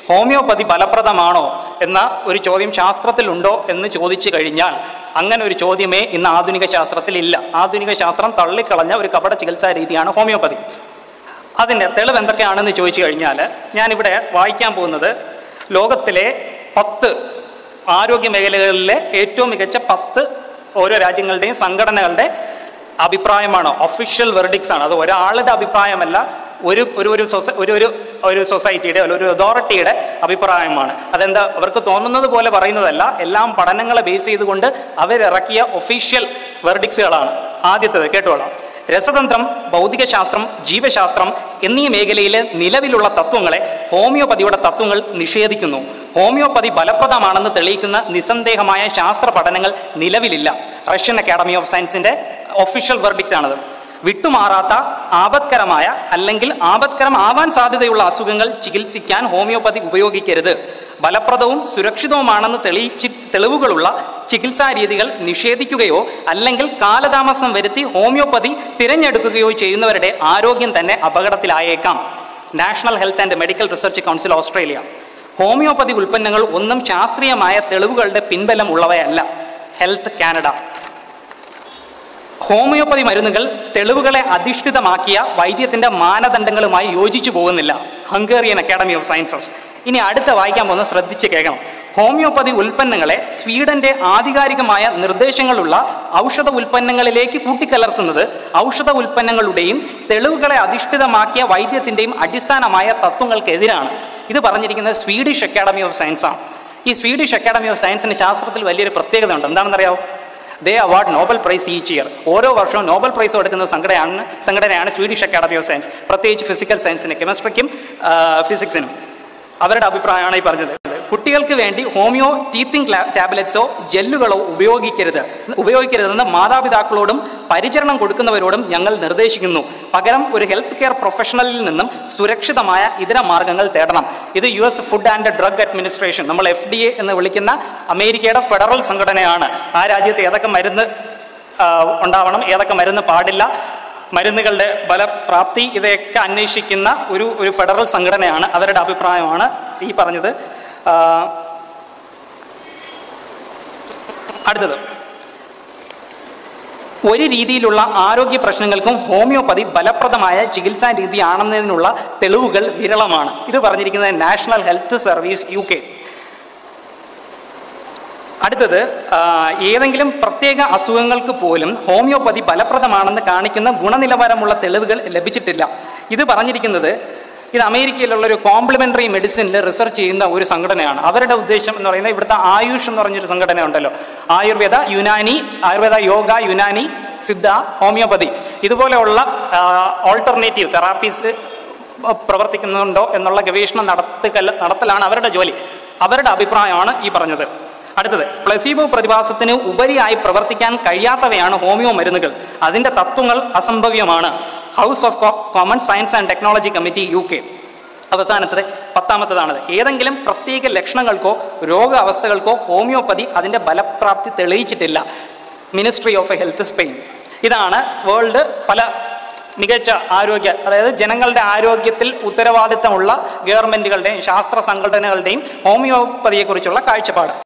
homeopathy ഫലപ്രദമാണോ എന്ന ഒരു ചോദ്യം ശാസ്ത്രത്തിലുണ്ടോ എന്ന് ചോദിച്ചു കഴിഞ്ഞാൽ അങ്ങനെ ഒരു ചോദ്യമേ ഇന്ന് ആധുനിക ശാസ്ത്രത്തിൽ ഇല്ല ആധുനിക ശാസ്ത്രം തള്ളിക്കളഞ്ഞ ഒരു കപട ചികിത്സാ രീതിയാണ് ഹോമിയോപ്പതി അതിൻ്റെ തെളിവ് എന്തൊക്കെയാണെന്ന് ചോദിച്ചു കഴിഞ്ഞാൽ ഞാനിവിടെ വായിക്കാൻ പോകുന്നത് ലോകത്തിലെ പത്ത് ആരോഗ്യ മേഖലകളിലെ ഏറ്റവും മികച്ച പത്ത് ഓരോ രാജ്യങ്ങളുടെയും സംഘടനകളുടെ അഭിപ്രായമാണ് ഒഫീഷ്യൽ വെർഡിക്സ് ആണ് അത് ഒരാളുടെ അഭിപ്രായമല്ല ഒരു ഒരു ഒരു സൊസ ഒരു ഒരു ഒരു സൊസൈറ്റിയുടെ അല്ല ഒരു അതോറിറ്റിയുടെ അഭിപ്രായമാണ് അതെന്താ അവർക്ക് തോന്നുന്നത് പോലെ പറയുന്നതല്ല എല്ലാം പഠനങ്ങളെ ബേസ് ചെയ്തുകൊണ്ട് അവരിറക്കിയ ഒഫീഷ്യൽ വെർഡിക്സുകളാണ് ആദ്യത്തേത് കേട്ടോളാം രസതന്ത്രം ഭൗതികശാസ്ത്രം ജീവശാസ്ത്രം എന്നീ മേഖലയിലെ നിലവിലുള്ള തത്വങ്ങളെ ഹോമിയോപ്പതിയുടെ തത്വങ്ങൾ നിഷേധിക്കുന്നു ഹോമിയോപ്പതി ഫലപ്രദമാണെന്ന് തെളിയിക്കുന്ന നിസ്സന്ദേഹമായ ശാസ്ത്ര പഠനങ്ങൾ നിലവിലില്ല റഷ്യൻ അക്കാഡമി ഓഫ് സയൻസിന്റെ ഒഫീഷ്യൽ വെർഡിക്റ്റ് ആണത് വിട്ടുമാറാത്ത ആപത്കരമായ അല്ലെങ്കിൽ ആപത്കരം ആവാൻ സാധ്യതയുള്ള അസുഖങ്ങൾ ചികിത്സിക്കാൻ ഹോമിയോപ്പതി ഉപയോഗിക്കരുത് ഫലപ്രദവും സുരക്ഷിതവുമാണെന്ന് തെളിയിച്ച് തെളിവുകളുള്ള ചികിത്സാ രീതികൾ നിഷേധിക്കുകയോ അല്ലെങ്കിൽ കാലതാമസം വരുത്തി ഹോമിയോപ്പതി തിരഞ്ഞെടുക്കുകയോ ചെയ്യുന്നവരുടെ ആരോഗ്യം തന്നെ അപകടത്തിലായേക്കാം national health and medical research council Australia homeopathy ഉൽപ്പന്നങ്ങൾ ഒന്നും ശാസ്ത്രീയമായ തെളിവുകളുടെ പിൻബലം ഉള്ളവയല്ല ഹെൽത്ത് കാനഡ ഹോമിയോപ്പതി മരുന്നുകൾ തെളിവുകളെ അധിഷ്ഠിതമാക്കിയ വൈദ്യത്തിന്റെ മാനദണ്ഡങ്ങളുമായി യോജിച്ചു പോകുന്നില്ല ഹംഗേറിയൻ അക്കാഡമി ഓഫ് സയൻസസ് ഇനി അടുത്ത വായിക്കാൻ പോകുന്നത് ശ്രദ്ധിച്ച് കേൾക്കണം ഹോമിയോപ്പതി ഉൽപ്പന്നങ്ങളെ സ്വീഡന്റെ ആധികാരികമായ നിർദ്ദേശങ്ങളുള്ള ഔഷധ ഉൽപ്പന്നങ്ങളിലേക്ക് കൂട്ടിക്കലർത്തുന്നത് ഔഷധ ഉൽപ്പന്നങ്ങളുടെയും തെളിവുകളെ അധിഷ്ഠിതമാക്കിയ വൈദ്യത്തിന്റെയും അടിസ്ഥാനമായ തത്വങ്ങൾക്കെതിരാണ് ഇത് പറഞ്ഞിരിക്കുന്നത് സ്വീഡിഷ് അക്കാഡമി ഓഫ് സയൻസ് ആണ് ഈ സ്വീഡിഷ് അക്കാഡമി ഓഫ് സയൻസിന് ശാസ്ത്രത്തിൽ വലിയൊരു പ്രത്യേകത ഉണ്ട് എന്താണെന്നറിയാമോ the award Nobel prize each year ഓരോ വർഷവും നോബൽ പ്രൈസ് കൊടുക്കുന്ന സംഘടനയാണ് സംഘടനയാണ് സ്വീഡിഷ് അക്കാഡമി ഓഫ് സയൻസ് പ്രത്യേകിച്ച് ഫിസിക്കൽ സയൻസിന് കെമിസ്ട്രിക്കും ഫിസിക്സിനും അവരുടെ അഭിപ്രായമാണ് ഈ പറഞ്ഞത് കുട്ടികൾക്ക് വേണ്ടി ഹോമിയോ ടീത്തിങ് ടാബ്ലറ്റ്സോ ജെല്ലുകളോ ഉപയോഗിക്കരുത് ഉപയോഗിക്കരുതെന്ന് മാതാപിതാക്കളോടും പരിചരണം കൊടുക്കുന്നവരോടും ഞങ്ങൾ നിർദ്ദേശിക്കുന്നു പകരം ഒരു ഹെൽത്ത് കെയർ പ്രൊഫഷണലിൽ നിന്നും സുരക്ഷിതമായ ഇതര മാർഗങ്ങൾ തേടണം ഇത് U S food and drug administration നമ്മൾ എഫ് ഡി എ എന്ന് വിളിക്കുന്ന അമേരിക്കയുടെ ഫെഡറൽ സംഘടനയാണ് ആ രാജ്യത്ത് ഏതൊക്കെ മരുന്ന് ആ, ഉണ്ടാവണം ഏതൊക്കെ മരുന്ന് പാടില്ല മരുന്നുകളുടെ ഫലപ്രാപ്തി ഇവയൊക്കെ അന്വേഷിക്കുന്ന ഒരു ഒരു ഫെഡറൽ സംഘടനയാണ് അവരുടെ അഭിപ്രായമാണ് ഈ പറഞ്ഞത് ആ, അടുത്തത് ഒരു രീതിയിലുള്ള ആരോഗ്യ പ്രശ്നങ്ങൾക്കും ഹോമിയോപ്പതി ഫലപ്രദമായ ചികിത്സാ രീതിയാണെന്നതിനുള്ള തെളിവുകൾ വിരളമാണ് ഇത് പറഞ്ഞിരിക്കുന്നത് national health service U K അടുത്തത് ആ, ഏതെങ്കിലും പ്രത്യേക അസുഖങ്ങൾക്ക് പോലും ഹോമിയോപ്പതി ഫലപ്രദമാണെന്ന് കാണിക്കുന്ന ഗുണനിലവാരമുള്ള തെളിവുകൾ ലഭിച്ചിട്ടില്ല ഇത് പറഞ്ഞിരിക്കുന്നത് ഇത് അമേരിക്കയിലുള്ള ഒരു കോംപ്ലിമെന്ററി മെഡിസിനിൽ റിസർച്ച് ചെയ്യുന്ന ഒരു സംഘടനയാണ് അവരുടെ ഉദ്ദേശം എന്ന് പറയുന്നത് ഇവിടുത്തെ ആയുഷ് എന്ന് പറഞ്ഞൊരു സംഘടന ഉണ്ടല്ലോ ആയുർവേദ യുനാനി ആയുർവേദ യോഗ യുനാനി സിദ്ധ ഹോമിയോപ്പതി ഇതുപോലെയുള്ള ഓൾട്ടർനേറ്റീവ് തെറാപ്പീസ് പ്രവർത്തിക്കുന്നുണ്ടോ എന്നുള്ള ഗവേഷണം നടത്തുക നടത്തലാണ് അവരുടെ ജോലി അവരുടെ അഭിപ്രായമാണ് ഈ പറഞ്ഞത് അടുത്തത് പ്ലസീബോ പ്രതിഭാസത്തിന് ഉപരിയായി പ്രവർത്തിക്കാൻ കഴിയാത്തവയാണ് ഹോമിയോ മരുന്നുകൾ അതിന്റെ തത്വങ്ങൾ അസംഭവ്യമാണ് house of common science and technology committee U K അവസാനത്തത് പത്താമത്തതാണത് ഏതെങ്കിലും പ്രത്യേക ലക്ഷണങ്ങൾക്കോ രോഗാവസ്ഥകൾക്കോ ഹോമിയോപ്പതി അതിന്റെ ഫലപ്രാപ്തി തെളിയിച്ചിട്ടില്ല മിനിസ്ട്രി ഓഫ് ഹെൽത്ത് സ്പെയിൻ ഇതാണ് വേൾഡ് പല മികച്ച ആരോഗ്യ അതായത് ജനങ്ങളുടെ ആരോഗ്യത്തിൽ ഉത്തരവാദിത്തമുള്ള ഗവൺമെന്റുകളുടെയും ശാസ്ത്ര സംഘടനകളുടെയും ഹോമിയോപ്പതിയെക്കുറിച്ചുള്ള കാഴ്ചപ്പാട്